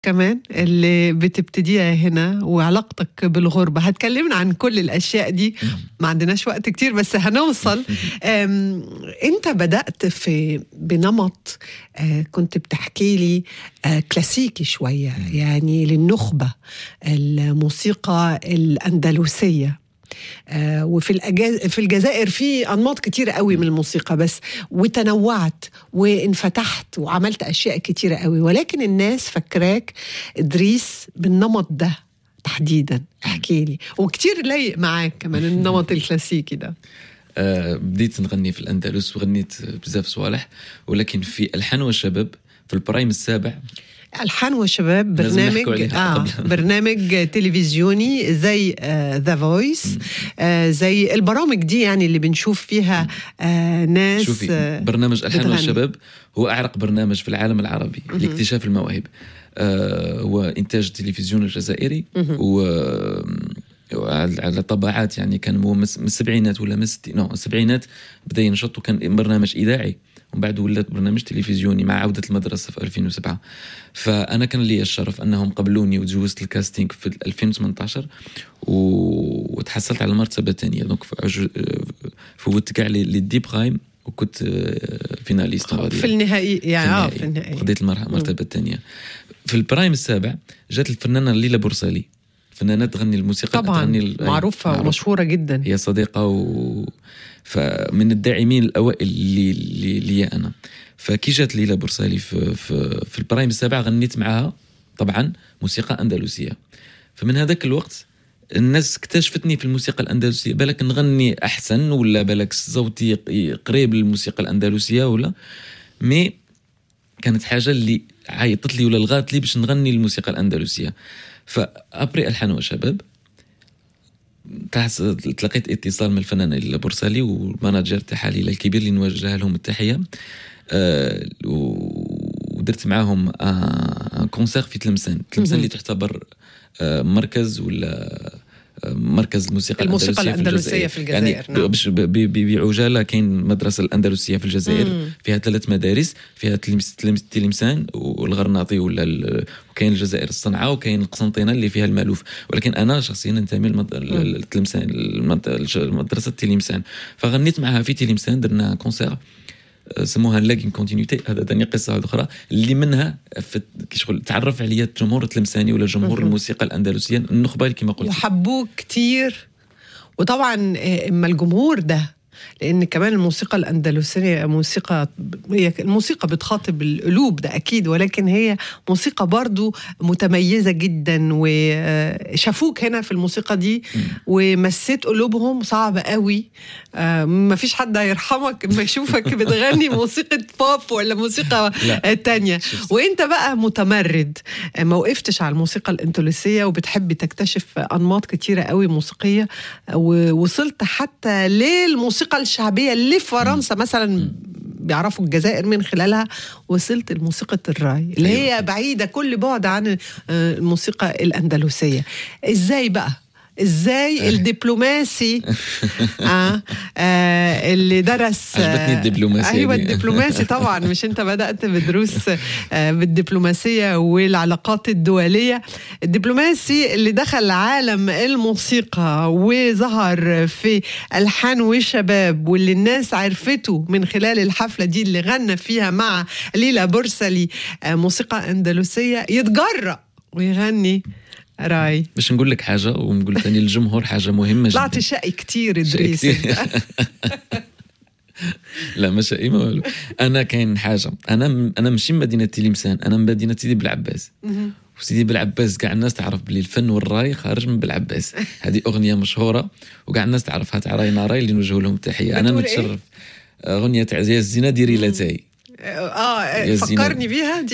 كمان اللي بتبتديها هنا وعلاقتك بالغربة هتكلمنا عن كل الأشياء دي ما عندناش وقت كتير بس هنوصل أم، أنت بدأت في بنمط آه، كنت بتحكي لي آه، كلاسيكي شوية يعني للنخبة الموسيقى الأندلسية آه، وفي الأجاز... في الجزائر في انماط كتيره قوي من الموسيقى بس وتنوعت وانفتحت وعملت اشياء كتيره قوي ولكن الناس فاكراك ادريس بالنمط ده تحديدا احكي لي وكتير لايق معاك كمان النمط الكلاسيكي ده آه، بديت نغني في الأندلس وغنيت بزاف صوالح ولكن في ألحان والشباب في البرايم السابع الحان وشباب لازم نحكوا برنامج عليها آه قبل. برنامج تلفزيوني زي ذا فويس آه زي البرامج دي يعني اللي بنشوف فيها آه ناس شوفي آه برنامج ألحان بتغني. والشباب هو أعرق برنامج في العالم العربي لاكتشاف المواهب آه، هو إنتاج التلفزيون الجزائري و وعلى على طبعات يعني كان هو مس- من السبعينات ولا من الستي- نو السبعينات بدا ينشط وكان برنامج اذاعي ومن بعد ولات برنامج تلفزيوني مع عوده المدرسه في 2007 فانا كان لي الشرف انهم قبلوني وتجوزت الكاستينغ في 2018 و- وتحصلت على المرتبه الثانيه دونك فعج- فوت كاع لي لي دي برايم وكنت آه، فيناليست on va في dire. النهائي يعني اه في في النهائي خديت المرحله المرتبه الثانيه في البرايم السابع جات الفنانه ليلى بورسالي فنانه تغني الموسيقى طبعا تغني ال- معروفة معروف. ومشهورة جدا هي صديقه و فمن الداعمين الاوائل اللي اللي لي انا فكي جات ليلى بورسالي في في, في البرايم السابع غنيت معها طبعا موسيقى اندلسيه فمن هذاك الوقت الناس اكتشفتني في الموسيقى الاندلسيه بالك نغني احسن ولا بالك صوتي قريب للموسيقى الاندلسيه ولا مي كانت حاجه اللي عيطت لي ولا لغات لي باش نغني الموسيقى الاندلسيه فابري الحان وشباب تحس تلقيت اتصال من الفنانه ليلى بورسالي والمانجر تاعها ليلى الكبير اللي نوجه لهم التحيه آه و- ودرت معاهم ان كونسير في تلمسان تلمسان اللي تعتبر آه مركز ولا آه، مركز الموسيقى الموسيقى الأندلسية الأندلسية في الجزائر، يعني نعم. باش ب- ب- ب- بعجاله كاين المدرسه الاندلسيه في الجزائر مم. فيها ثلاث مدارس فيها تلمس تلمس تلمسان والغرناطي ولا ال- وكاين الجزائر الصنعاء وكاين القسنطينه اللي فيها المالوف ولكن انا شخصيا انتمي للتلمسان المدرسه تلمسان فغنيت معها في تلمسان درنا كونسير آه، سموها لاجين كونتينيتي هذا ثاني قصه واحدة اخرى اللي منها في كي شغل تعرف عليا الجمهور التلمساني ولا جمهور الموسيقى الاندلسيه النخبه كما قلت وحبوك كتير وطبعا آه، اما الجمهور ده لان كمان الموسيقى الاندلسيه موسيقى هي الموسيقى بتخاطب القلوب ده اكيد ولكن هي موسيقى برضو متميزه جدا وشافوك هنا في الموسيقى دي ومسيت قلوبهم صعب قوي آه، ما فيش حد هيرحمك اما يشوفك بتغني موسيقى بوب ولا موسيقى لا. تانية شفت. وانت بقى متمرد ما وقفتش على الموسيقى الانتوليسيه وبتحب تكتشف انماط كتيره قوي موسيقيه ووصلت حتى للموسيقى الشعبيه اللي في فرنسا مثلا بيعرفوا الجزائر من خلالها وصلت لموسيقى الراي اللي أيوة. هي بعيده كل بعد عن آه، الموسيقى الاندلسيه ازاي بقى ازاي الدبلوماسي آه آه اللي درس عجبتني الدبلوماسية ايوه دي. الدبلوماسي طبعا مش انت بدات بدروس آه، بالدبلوماسيه والعلاقات الدوليه الدبلوماسي اللي دخل عالم الموسيقى وظهر في الحان وشباب واللي الناس عرفته من خلال الحفله دي اللي غنى فيها مع ليلى بورسلي آه، موسيقى اندلسيه يتجرأ ويغني راي باش نقول لك حاجه ونقول ثاني للجمهور حاجه مهمه جدا طلعت شقي كتير شقي ادريس كتير. لا مش اي ما والو انا كاين حاجه انا م- انا ماشي من مدينه تلمسان انا من مدينه سيدي بلعباس وسيدي بلعباس كاع الناس تعرف بلي الفن والراي خارج من بلعباس هذه اغنيه مشهوره وكاع الناس تعرفها تاع راي ناراي اللي نوجه لهم التحيه انا بتقول إيه؟ متشرف اغنيه تاع زي الزينه ديري لا تاي اه يا زينة. فكرني بيها دي